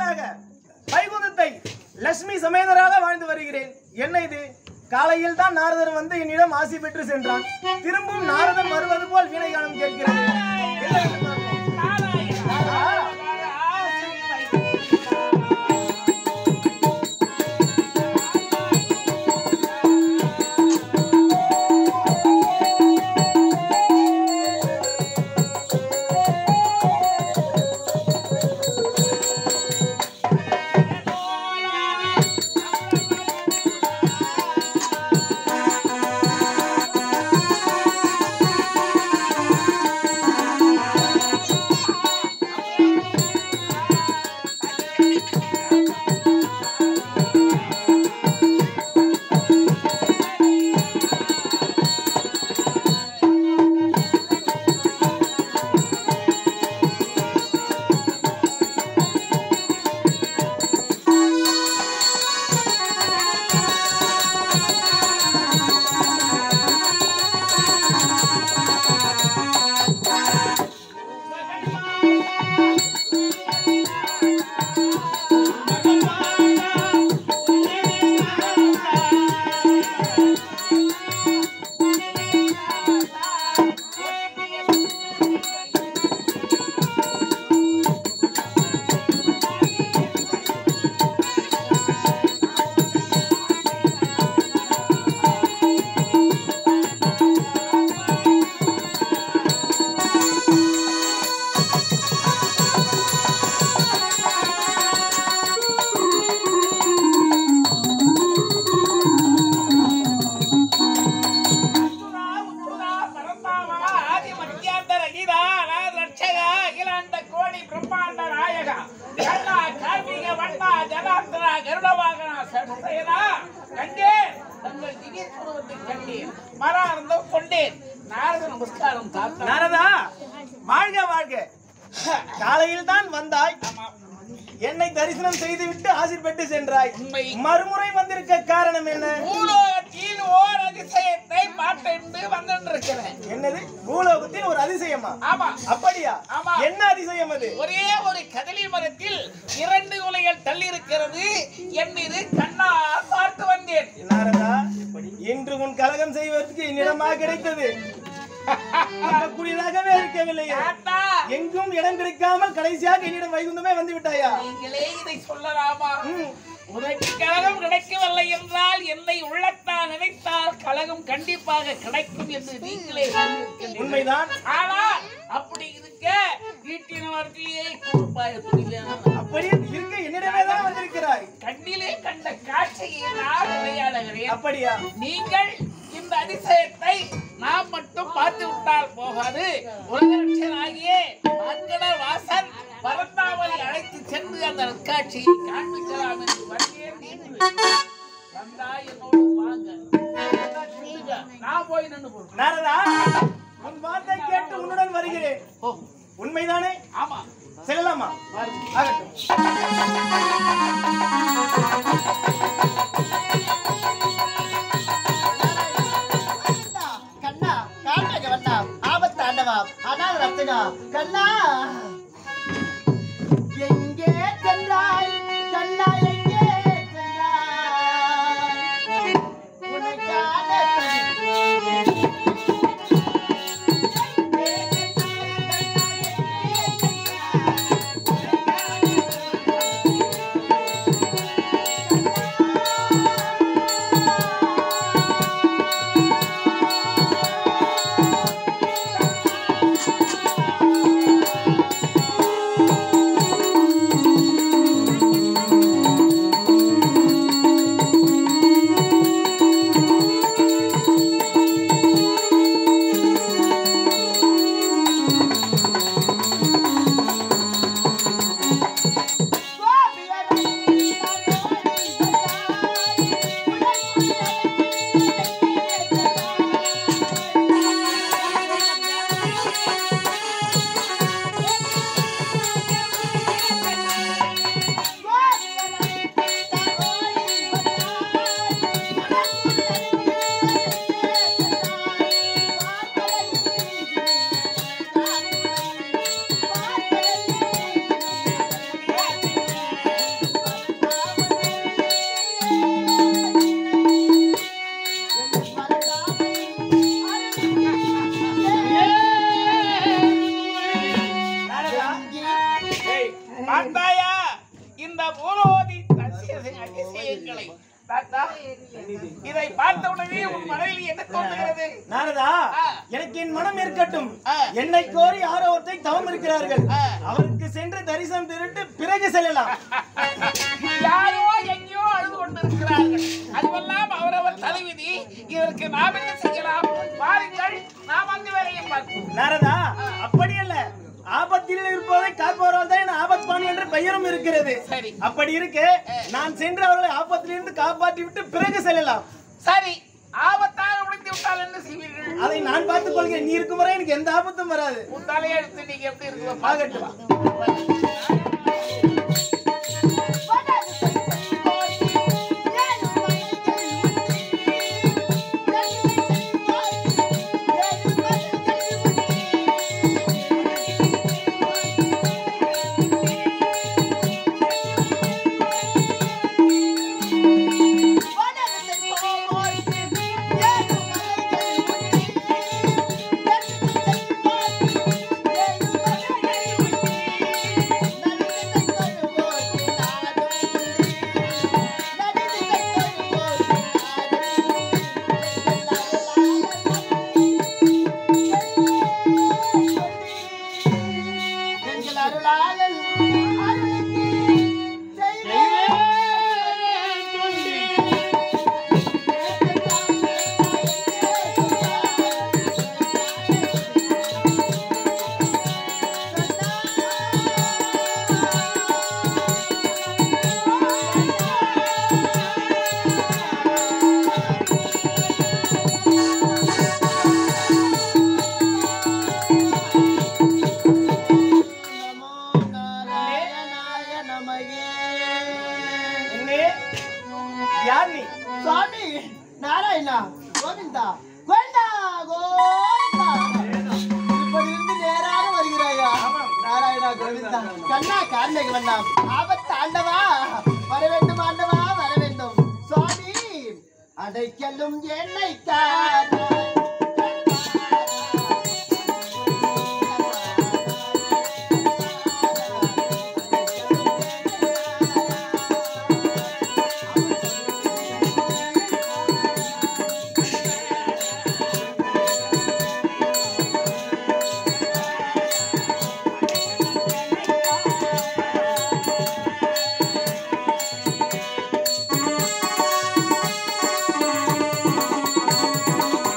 நாட்களாக வைகுந்தத்தை லட்சுமி சமேதராக வாழ்ந்து வருகிறேன் என்ன இது காலையில் தான் நாரதர் வந்து என்னிடம் ஆசி பெற்று சென்றான் திரும்பவும் நாரதன் வருவது போல் வீணை காலம் கேட்கிறது என்ன என்று பார்ப்போம். மரார்ந்தம் கொண்டேன் நாரத நமஸ்காரம் தாத்தா நாரதா வாழ்க வாழ்க காலையில் தான் வந்தாய் என்னை தரிசனம் செய்துவிட்டு ஆசி பெற்று சென்றாய் உண்மை. மறுமுறை வந்திருக்க காரணம் என்ன பூலோகத்தில் ஓர் அதிசயத்தை பார்த்தென்று வந்திருக்கிறேன் என்னது பூலோகத்தில் ஒரு அதிசயமா ஆமா அப்படியா ஆமா. என்ன அதிசயம் அது ஒரே ஒரு கதலி மரத்தில் இரண்டு உலைகள் தள்ளி இருக்கிறது என் மீது கண்ணா பார்த்து வந்தேன் நாரதா இன்று உன் கலகம் செய்வதற்கு என்னிடமா கிடைத்தது கூடியதாகவே இருக்கவில்லையே தாத்தா எங்கும் இடம் கிடைக்காமல் கடைசியாக என்னிடம் வைகுந்தமே வந்து விட்டாயா நீங்களே இதை சொல்லலாமா ம். உனக்கு கழகம் கிடைக்கவில்லை என்றால் என்னை உள்ளத்தான் நினைத்தால் கழகம் கண்டிப்பாக கிடைக்கும் என்று நீங்களே சொல்லியிருக்கின்றீர்கள். உண்மைதான் ஆனால் அப்படி இருக்க வீட்டின் வார்த்தையை கொடுப்பாய் புரியல அப்படியே இருக்க என்னிடமே தான் வந்திருக்கிறாய் கண்ணிலே கண்ட காட்சியை நான் விளையாடுகிறேன் அப்படியா நீங்கள் இந்த அதிசயத்தை நாம் மட்டும் பார்த்து விட்டால் போகாது உலகரட்சனாகிய அங்கடர் வாசன் பரந்தாமலை அழைத்து சென்று அந்த நற்காட்சியை காண்பிக்கலாம் என்று வருகிறேன் நீங்கள் வந்தா என்னோடு வாங்க வந்தா சொல்லுங்க. நான் போய் நின்று போறேன் நாரதா உன் வார்த்தை கேட்டு உன்னுடன் வருகிறேன் ஓ உண்மைதானே ஆமா செல்லலாமா பாருங்க ஆகட்டும் கண்ணா காட்டக வண்ணா ஆபத்து ஆண்டவா ஆனால் ரத்தனா கண்ணா எங்கே சென்றாய் கண்ணா எங்கே சென்றாய் உனக்கான சூரோதி தசிய அதிசயங்களை தாத்தா இதை பார்த்த உடனே உன் மனதில் என்ன தோன்றுகிறது நாரதா ஆ. எனக்கு என் மனம் இருக்கட்டும் ஆ. என்னை கோரி யாரோ ஒருத்தை தவம் இருக்கிறார்கள் ஆ. அவருக்கு சென்று தரிசனம் திருட்டு பிறகு செல்லலாம் யாரோ எங்கேயோ அழுது கொண்டிருக்கிறார்கள் அதுவெல்லாம் அவரவர் தலைவிதி இதற்கு நாம் என்ன செய்யலாம் பாருங்கள் நாம் அந்த வேலையை பார்ப்போம் நாரதா அப்படி அல்ல ஆபத்தில் இருப்பதை காப்பவரால் தான் என் ஆபத்பான் என்ற பெயரும் இருக்கிறது சரி. அப்படி இருக்கு நான் சென்று அவர்களை ஆபத்திலிருந்து காப்பாற்றி விட்டு பிறகு செல்லலாம் சரி ஆபத்தாக முடித்து விட்டால் என்ன செய்வீர்கள் அதை நான் பார்த்துக் கொள்கிறேன் நீ இருக்கும் வரை எனக்கு எந்த ஆபத்தும் வராது உன் தலையெழுத்து நீங்க எப்படி இருக்குதோ ஆகட்டும். எங்கள் அருளாளன் அருளுக்கு செய்வேன் நமோ நாராயணாய நமகே என்னே யார் நீ சுவாமி நாராயணா கோவிந்தா கோவிந்தா கோவிந்தா இப்படி இருந்து நேராக வருகிறாயா நாராயணா கோவிந்தா கண்ணா காண்பேக வண்ணாம் ஆபத்து ஆண்டவா வர வேண்டும் ஆண்டவா வர வேண்டும் சுவாமி அடைக்கலும் என்னை நாரதா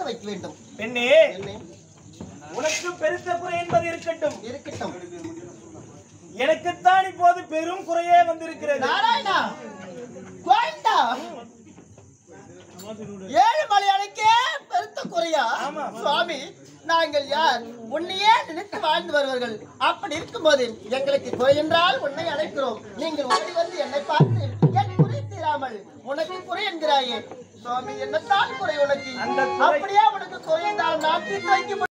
வைக்க வேண்டும் பெண்ணே என்னே, உனக்கு பெருத்த குறை என்பது இருக்கட்டும் இருக்கட்டும் எனக்குத்தான் இப்போது பெரும் குறையே வந்திருக்கிறது நாராயணா கோவிந்தா ஏழு மலையாளுக்கே பெருத்த குறையா ஆமா. சுவாமி நாங்கள் யார் உன்னையே நினைத்து வாழ்ந்து வருவர்கள் அப்படி இருக்கும்போது எங்களுக்கு குறை என்றால் உன்னை அழைக்கிறோம் நீங்கள் ஓடி வந்து என்னை பார்த்து என் குறை தீராமல் உனக்கு குறை என்கிறாயே சுவாமி என்னத்தான் குறை உனக்கு அந்த குறை- அப்படியே உனக்கு குறை என்றால் நான் தீர்த்து வைக்க